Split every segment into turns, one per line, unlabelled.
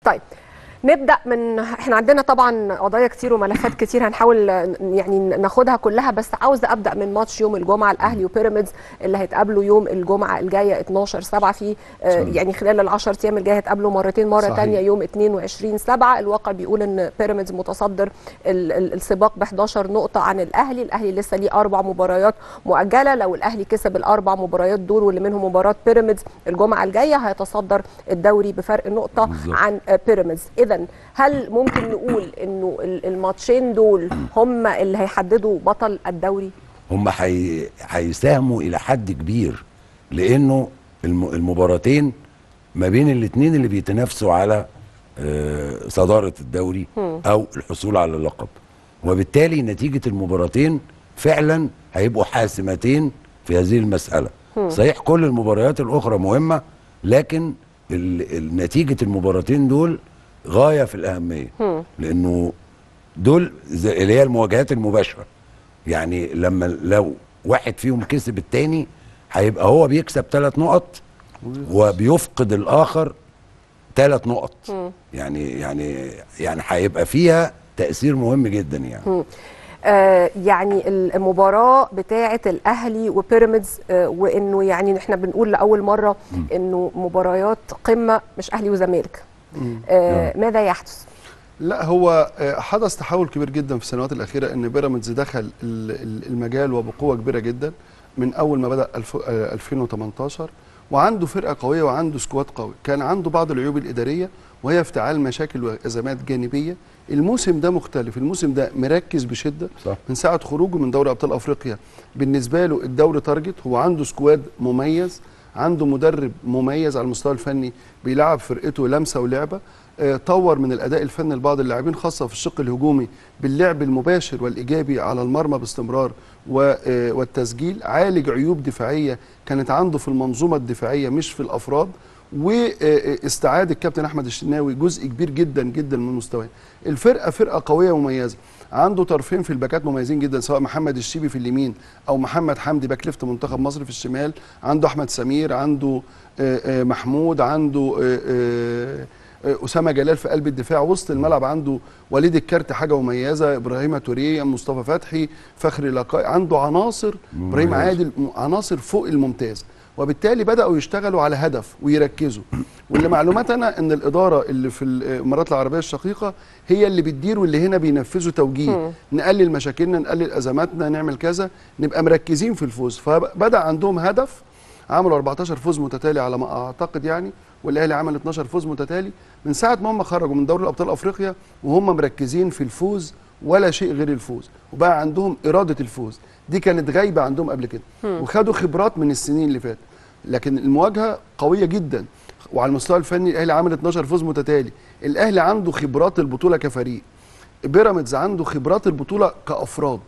طيب نبدا من احنا عندنا طبعا قضايا كتير وملفات كتير هنحاول يعني ناخدها كلها بس عاوزه ابدا من ماتش يوم الجمعه الاهلي وبيراميدز اللي هيتقابلوا يوم الجمعه الجايه 12 7 في آه، يعني خلال ال 10 ايام الجايه هيتقابلوا مرتين مره
صحيح.
ثانيه يوم 22 7 الواقع بيقول ان بيراميدز متصدر ال- ال- السباق ب 11 نقطه عن الاهلي الاهلي لسه ليه اربع مباريات مؤجله لو الاهلي كسب الاربع مباريات دول واللي منهم مباراه بيراميدز الجمعه الجايه هيتصدر الدوري بفرق نقطه
بالظبط.
عن آه، بيراميدز اذا هل ممكن نقول انه ال- الماتشين دول هم اللي هيحددوا بطل الدوري
هم حي... هيساهموا الى حد كبير لانه الم... المباراتين ما بين الاثنين اللي بيتنافسوا على آه، صداره الدوري او الحصول على اللقب وبالتالي نتيجه المباراتين فعلا هيبقوا حاسمتين في هذه المساله صحيح كل المباريات الاخرى مهمه لكن ال... ال... نتيجه المباراتين دول غايه في الاهميه لانه دول زي اللي هي المواجهات المباشره يعني لما لو واحد فيهم كسب التاني هيبقى هو بيكسب ثلاث نقط وبيفقد الاخر ثلاث نقط يعني يعني يعني هيبقى فيها تاثير مهم جدا يعني
آه يعني المباراه بتاعه الاهلي وبيراميدز آه وانه يعني احنا بنقول لاول مره انه مباريات قمه مش اهلي وزمالك آه ماذا يحدث
لا هو آه، حدث تحول كبير جدا في السنوات الاخيره ان بيراميدز دخل ال- ال- المجال وبقوه كبيره جدا من اول ما بدا الف- آه، 2018 وعنده فرقه قويه وعنده سكواد قوي كان عنده بعض العيوب الاداريه وهي افتعال مشاكل وازمات جانبيه الموسم ده مختلف الموسم ده مركز بشده
صح.
من ساعه خروجه من دوري ابطال افريقيا بالنسبه له الدوري تارجت هو عنده سكواد مميز عنده مدرب مميز على المستوى الفني بيلعب فرقته لمسه ولعبه آه، طور من الاداء الفني لبعض اللاعبين خاصه في الشق الهجومي باللعب المباشر والايجابي على المرمى باستمرار و- آه، والتسجيل عالج عيوب دفاعيه كانت عنده في المنظومه الدفاعيه مش في الافراد واستعاد الكابتن احمد الشناوي جزء كبير جدا جدا من مستواه الفرقه فرقه قويه ومميزه عنده طرفين في الباكات مميزين جدا سواء محمد الشيبي في اليمين او محمد حمدي باك ليفت منتخب مصر في الشمال عنده احمد سمير عنده آه، آه، محمود عنده آه، آه، آه، اسامه جلال في قلب الدفاع وسط الملعب عنده وليد الكارت حاجه مميزه ابراهيم توريه مصطفى فتحي فخري لقاء عنده عناصر ابراهيم
مميز.
عادل م- عناصر فوق الممتاز وبالتالي بداوا يشتغلوا على هدف ويركزوا واللي معلوماتنا ان الاداره اللي في الامارات العربيه الشقيقه هي اللي بتدير واللي هنا بينفذوا توجيه نقلل مشاكلنا نقلل ازماتنا نعمل كذا نبقى مركزين في الفوز فبدا عندهم هدف عملوا 14 فوز متتالي على ما اعتقد يعني والاهلي عمل 12 فوز متتالي من ساعه ما هم خرجوا من دوري الابطال افريقيا وهم مركزين في الفوز ولا شيء غير الفوز وبقى عندهم اراده الفوز دي كانت غايبه عندهم قبل كده وخدوا خبرات من السنين اللي فاتت لكن المواجهه قويه جدا وعلى المستوى الفني الاهلي عمل 12 فوز متتالي الاهلي عنده خبرات البطوله كفريق بيراميدز عنده خبرات البطوله كافراد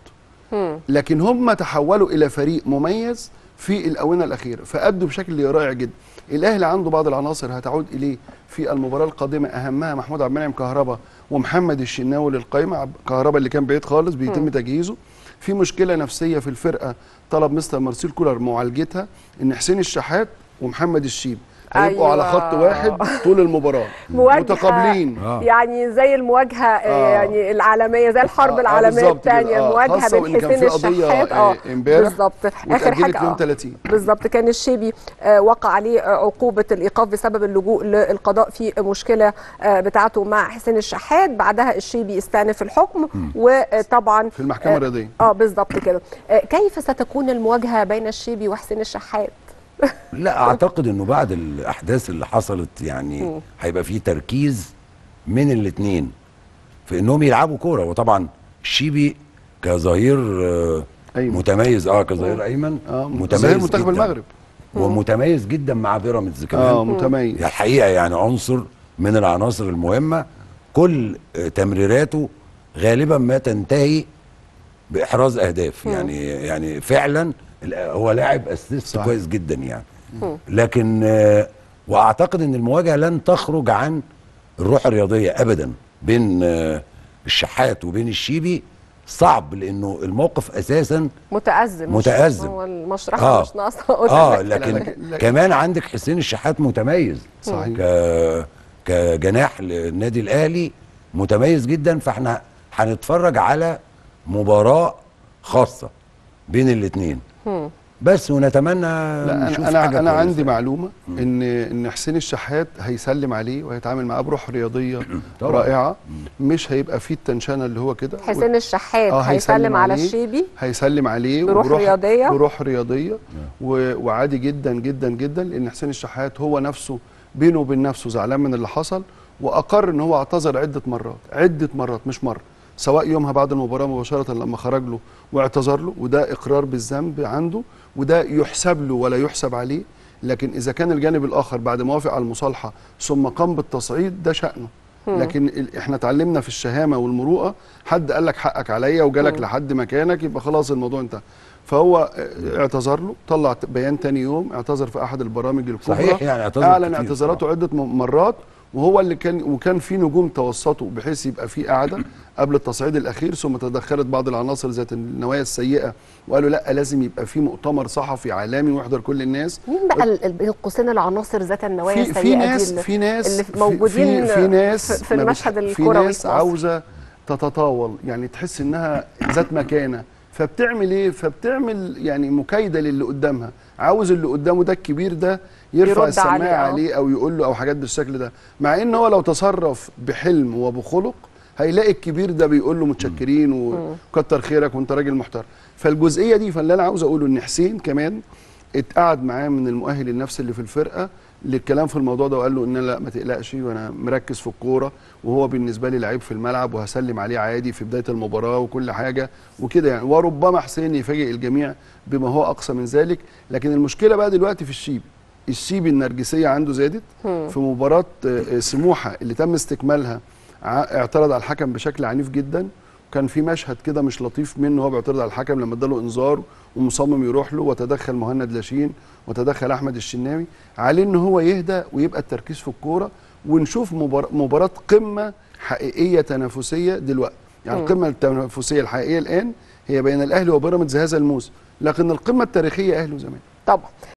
لكن هم تحولوا الى فريق مميز في الاونه الاخيره فادوا بشكل رائع جدا الاهلي عنده بعض العناصر هتعود اليه في المباراه القادمه اهمها محمود عبد المنعم كهربا ومحمد الشناوي للقايمه عب- كهربا اللي كان بعيد خالص بيتم تجهيزه في مشكله نفسيه في الفرقه طلب مستر مارسيل كولر معالجتها ان حسين الشحات ومحمد الشيب هيبقوا
أيوة.
على خط واحد طول المباراه
مواجهة
متقابلين
آه.
يعني زي المواجهه آه.
آه.
يعني العالميه زي الحرب
آه، آه،
العالميه
بالظبط كده.
الثانيه
آه،
مواجهه
خاصة
بين
وإن كان
حسين
في قضية،
الشحات
آه، امبارح
بالظبط اخر
واتأجلت
حاجه
يوم
آه.
30.
بالظبط كان الشيبي آه، وقع عليه آه، عقوبه الايقاف بسبب اللجوء للقضاء في مشكله آه، بتاعته مع حسين الشحات بعدها الشيبي استأنف الحكم وطبعا
في المحكمة
آه،
الرياضية.
اه بالظبط كده آه، كيف ستكون المواجهه بين الشيبي وحسين الشحات
لا اعتقد انه بعد الاحداث اللي حصلت يعني هيبقى في تركيز من الاثنين في انهم يلعبوا كوره وطبعا الشيبي كظهير آه،
أيمن.
متميز اه كظهير ايمن
اه
متميز
زي منتخب
جداً.
المغرب
ومتميز جدا مع بيراميدز كمان
اه متميز
يعني الحقيقه يعني عنصر من العناصر المهمه كل آه، تمريراته غالبا ما تنتهي باحراز اهداف يعني يعني فعلا ال- هو لاعب اسيست
صح.
كويس جدا يعني لكن آه، واعتقد ان المواجهه لن تخرج عن الروح الرياضيه ابدا بين آه، الشحات وبين الشيبي صعب لانه الموقف اساسا
متأزم مش-
متأزم.
هو المشرحه
آه.
مش ناقصه
اه
قدامك.
لكن
لكن- لكن-
كمان عندك حسين الشحات متميز
صحيح.
ك كجناح للنادي الاهلي متميز جدا فاحنا هنتفرج على مباراه خاصه بين الاثنين بس ونتمنى
لا
نشوف
انا
حاجه
انا, أنا
كويسة.
عندي معلومه ان ان حسين الشحات هيسلم عليه وهيتعامل معاه بروح رياضيه
طبعاً.
رائعه مش هيبقى فيه التنشنه اللي هو كده
حسين الشحات
آه،
هيسلم على
عليه.
الشيبي
هيسلم عليه
بروح
وبروح-
رياضية؟
بروح رياضيه و... وعادي جدا جدا جدا لان حسين الشحات هو نفسه بينه وبين نفسه زعلان من اللي حصل واقر ان هو اعتذر عده مرات عده مرات مش مره سواء يومها بعد المباراه مباشره لما خرج له واعتذر له وده اقرار بالذنب عنده وده يحسب له ولا يحسب عليه لكن اذا كان الجانب الاخر بعد ما وافق على المصالحه ثم قام بالتصعيد ده شانه لكن ال- احنا اتعلمنا في الشهامه والمروءه حد قال لك حقك عليا وجالك لحد مكانك يبقى خلاص الموضوع انتهى فهو اه، اعتذر له طلع ت- بيان تاني يوم اعتذر في احد البرامج الكبرى
صحيح، يعني اعتذر
اعلن
كتير
اعتذاراته
طبعا.
عده م- مرات وهو اللي كان وكان في نجوم توسطوا بحيث يبقى في قعده قبل التصعيد الاخير ثم تدخلت بعض العناصر ذات النوايا السيئه وقالوا لا لازم يبقى في مؤتمر صحفي عالمي ويحضر كل الناس
مين بقى ال- ال- بين قوسين العناصر ذات النوايا
في
السيئه
في
دي
ناس
اللي-
في ناس
اللي
في-
موجودين
في, في ناس
في- في
ما
المشهد
بتح-
الكروي
في ناس
في مصر.
عاوزه تتطاول يعني تحس انها ذات مكانه فبتعمل ايه فبتعمل يعني مكايده للي قدامها عاوز اللي قدامه ده الكبير ده يرفع
يرد
السماعه
عليه،
عليه,
آه.
عليه او يقول له او حاجات بالشكل ده مع ان هو لو تصرف بحلم وبخلق هيلاقي الكبير ده بيقول له متشكرين وكتر خيرك وانت راجل محترم فالجزئيه دي فاللي انا عاوز اقوله ان حسين كمان اتقعد معاه من المؤهل النفسي اللي في الفرقه للكلام في الموضوع ده وقال له ان لا ما تقلقش وانا مركز في الكوره وهو بالنسبه لي لعيب في الملعب وهسلم عليه عادي في بدايه المباراه وكل حاجه وكده يعني وربما حسين يفاجئ الجميع بما هو اقصى من ذلك لكن المشكله بقى دلوقتي في الشيبي الشيبي النرجسيه عنده زادت في مباراه آه، سموحه اللي تم استكمالها ع- اعترض على الحكم بشكل عنيف جدا كان في مشهد كده مش لطيف منه هو بيعترض على الحكم لما اداله انذار ومصمم يروح له وتدخل مهند لاشين وتدخل احمد الشناوي عليه ان هو يهدى ويبقى التركيز في الكوره ونشوف مبار- مباراه قمه حقيقيه تنافسيه دلوقتي يعني القمه التنافسيه الحقيقيه الان هي بين الاهلي وبيراميدز هذا الموسم لكن القمه التاريخيه اهلي وزمالك
طبعا